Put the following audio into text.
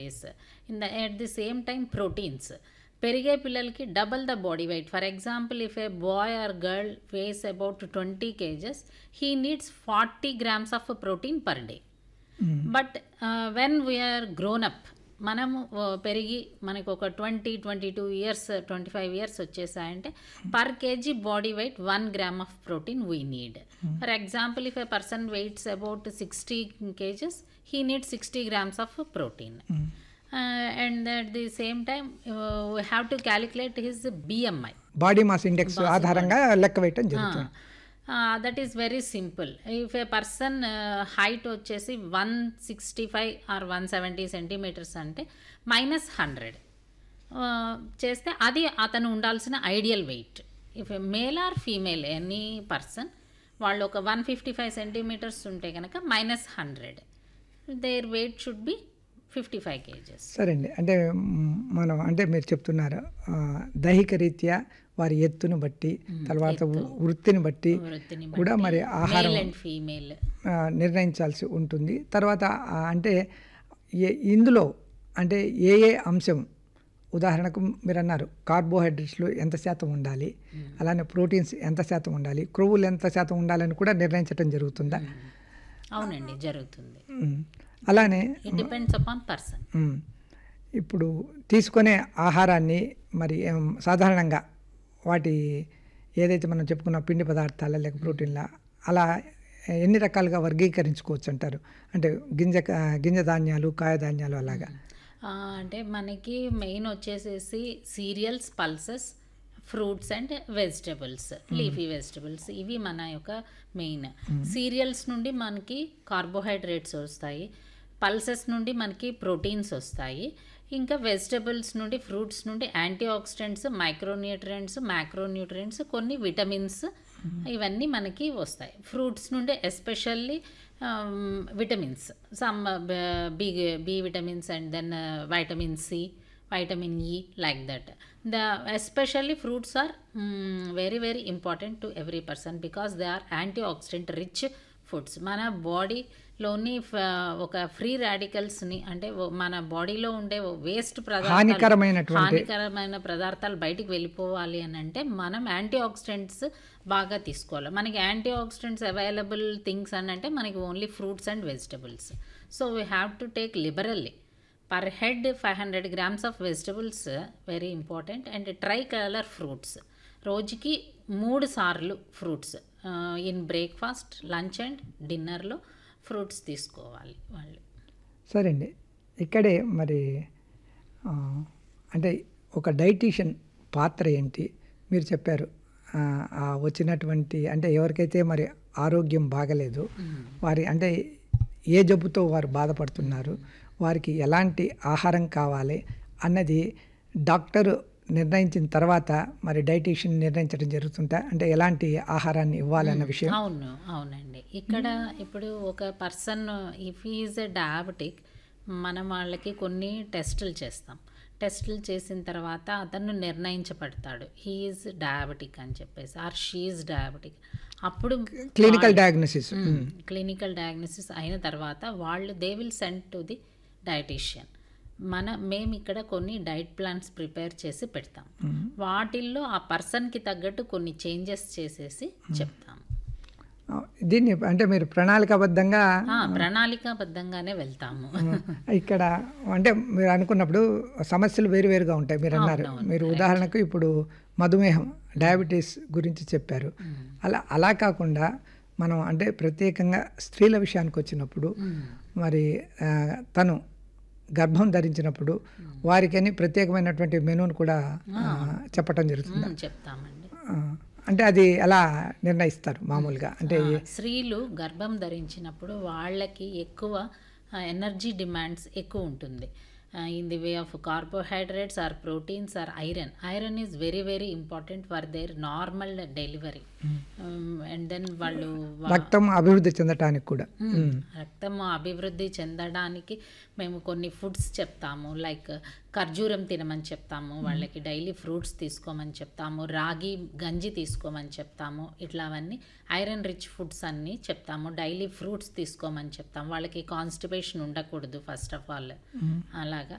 Kgs in the at the same time proteins పెరిగే పిల్లలకి double the body weight for example if a boy or girl weighs about twenty kgs he needs forty grams of protein per day but when we're grown up మనము uh, పెరిగి మనకు ఒక twenty twenty two years twenty five years వచ్చేసాయంటే per kg body weight one gram of protein we need for example if a person weights about sixty kgs he need sixty grams of protein and at the same time we have to calculate his BMI body mass index ఆధారంగా లెక్క వేయటం జరుగుతుంది that is very simple if a person height uh, వచ్చేసి one sixty five or one seventy centimetres అంటే minus hundred చేస్తే అది అతను ఉండాల్సిన ideal weight if male or female any person వాళ్ళు ఒక వన్ ఫిఫ్టీ ఫైవ్ సెంటీమీటర్స్ ఉంటే కనుక minus hundred their weight should B fifty five kgs సరే అండి అంటే మ్, మనం అంటే మీరు చెప్తున్నారు ఆ, దైహిక రీత్యా వారి ఎత్తును బట్టి తర్వాత వృ- వృత్తిని బట్టి వృత్తిని కూడా మరి ఆహారం మేల్ అండ్ ఫీమేల్ ఆ, నిర్ణయించాల్సి ఉంటుంది తర్వాత ఆ, అంటే ఏ ఇందులో అంటే ఏ ఏ అంశం ఉదాహరణకు మీరు అన్నారు కార్బోహైడ్రేట్స్లో ఎంత శాతం ఉండాలి అలానే ప్రోటీన్స్ ఎంత శాతం ఉండాలి క్రొవ్వులు ఎంత శాతం ఉండాలని కూడా నిర్ణయించడం జరుగుతుందా అవునండి జరుగుతుంది మ్. అలానే ఇట్ డిపెండ్స్ అపాన్ పర్సన్ మ్. ఇప్పుడు తీసుకునే ఆహారాన్ని మరి ఏం, సాధారణంగా వాటి ఏదైతే మనం చెప్పుకున్న పిండి పదార్థాల లేక ప్రోటీన్ల అలా ఎన్ని రకాలుగా వర్గీకరించుకోవచ్చు అంటారు అంటే గింజ గింజ ధాన్యాలు కాయ ధాన్యాలు అలాగా ఆ, అంటే మనకి మెయిన్ వచ్చేసేసి cereals pulses fruits and vegetables leafy vegetables ఇవి మన యొక్క మెయిన్ సీరియల్స్ నుండి మనకి కార్బోహైడ్రేట్స్ వస్తాయి పల్సెస్ నుండి మనకి ప్రోటీన్స్ వస్తాయి ఇంకా వెజిటబుల్స్ నుండి ఫ్రూట్స్ నుండి యాంటీ ఆక్సిడెంట్స్ మైక్రోన్యూట్రియంట్స్ మ్యాక్రోన్యూట్రియంట్స్ కొన్ని విటమిన్స్ ఇవన్నీ మనకి వస్తాయి ఫ్రూట్స్ నుండి especially vitamins some B B vitamins and then vitamin C vitamin E like that the especially fruits are very very important to every person because they are antioxidant rich foods మన బాడీలోని ఒక free రాడికల్స్ని అంటే ఓ- మన బాడీలో ఉండే waste పదార్థాలు హానికరమైనటువంటి హానికరమైన పదార్థాలు బయటికి వెళ్ళిపోవాలి అని అంటే మనం యాంటీ ఆక్సిడెంట్స్ బాగా తీసుకోవాలి మనకి యాంటీ ఆక్సిడెంట్స్ అవైలబుల్ థింగ్స్ అని అంటే మనకి only fruits and vegetables so we have to take liberally per head five hundred grams of vegetables very important and tricolour fruits రోజుకి మూడు సార్లు fruits in breakfast lunch and డిన్నర్లో fruits తీసుకోవాలి వాళ్ళు సరే అండి ఇక్కడే మరి ఆ, అంటే ఒక డైటీషియన్ పాత్ర ఏంటి మీరు చెప్పారు ఆ, ఆ వచ్చినటువంటి అంటే ఎవరికైతే మరి ఆరోగ్యం బాగలేదు వారి అంటే ఏ జబ్బుతో వారు బాధపడుతున్నారు వారికి ఎలాంటి ఆహారం కావాలి అన్నది డాక్టర్ నిర్ణయించిన తర్వాత మరి డైటీషియన్ నిర్ణయించడం జరుగుతుంటా అంటే ఎలాంటి ఆహారాన్ని ఇవ్వాలన్న విషయం అవును అవునండి ఇక్కడ ఇప్పుడు ఒక person if is a diabetic మనం వాళ్ళకి కొన్ని టెస్టులు చేస్తాం టెస్టులు చేసిన తర్వాత అతను నిర్ణయించబడతాడు హీఈస్ డయాబెటిక్ అని చెప్పేసి ఆర్ షీఈస్ డయాబెటిక్ అప్పుడు క్లినికల్ డయాగ్నోసిస్ క్లినికల్ డయాగ్నోసిస్ అయిన తర్వాత వాళ్ళు they will send to the dietitian మన మేము ఇక్కడ కొన్ని డైట్ ప్లాన్స్ ప్రిపేర్ చేసి పెడతాం వాటిల్లో ఆ పర్సన్కి తగ్గట్టు కొన్ని చేంజెస్ చేసేసి చెప్తాం దీన్ని అంటే మీరు ప్రణాళికాబద్ధంగా ఆ, ప్రణాళికాబద్ధంగానే వెళ్తాము ఇక్కడ అంటే మీరు అనుకున్నప్పుడు సమస్యలు వేరువేరుగా ఉంటాయి మీరు అన్నారు మీరు ఉదాహరణకు ఇప్పుడు మధుమేహం డయాబెటీస్ గురించి చెప్పారు అలా అలా కాకుండా మనం అంటే ప్రత్యేకంగా స్త్రీల విషయానికి వచ్చినప్పుడు మరి ఆ, తను గర్భం ధరించినప్పుడు వారికని ప్రత్యేకమైనటువంటి మెనూను కూడా ఆ, చెప్పటం జరుగుతుంది ఉమ్, చెప్తామండి ఆ, అంటే అది ఎలా నిర్ణయిస్తారు మామూలుగా అంటే ఆ, స్త్రీలు గర్భం ధరించినప్పుడు వాళ్ళకి ఎక్కువ ఎనర్జీ డిమాండ్స్ ఎక్కువ ఉంటుంది in the way of carbohydrates or proteins or iron iron is very very important for their normal delivery and then వాళ్ళు వా- రక్తం అభివృద్ధి చెందటానికి కూడా మ్మ్. రక్తం అభివృద్ధి చెందడానికి మేము కొన్ని ఫుడ్స్ చెప్తాము లైక్ ఖర్జూరం తినమని చెప్తాము వాళ్ళకి డైలీ ఫ్రూట్స్ తీసుకోమని చెప్తాము రాగి గంజి తీసుకోమని చెప్తాము ఇట్లా అవన్నీ ఐరన్ రిచ్ ఫుడ్స్ అన్నీ చెప్తాము డైలీ ఫ్రూట్స్ తీసుకోమని చెప్తాము వాళ్ళకి కాన్స్టిపేషన్ ఉండకూడదు ఫస్ట్ ఆఫ్ ఆల్ అలాగా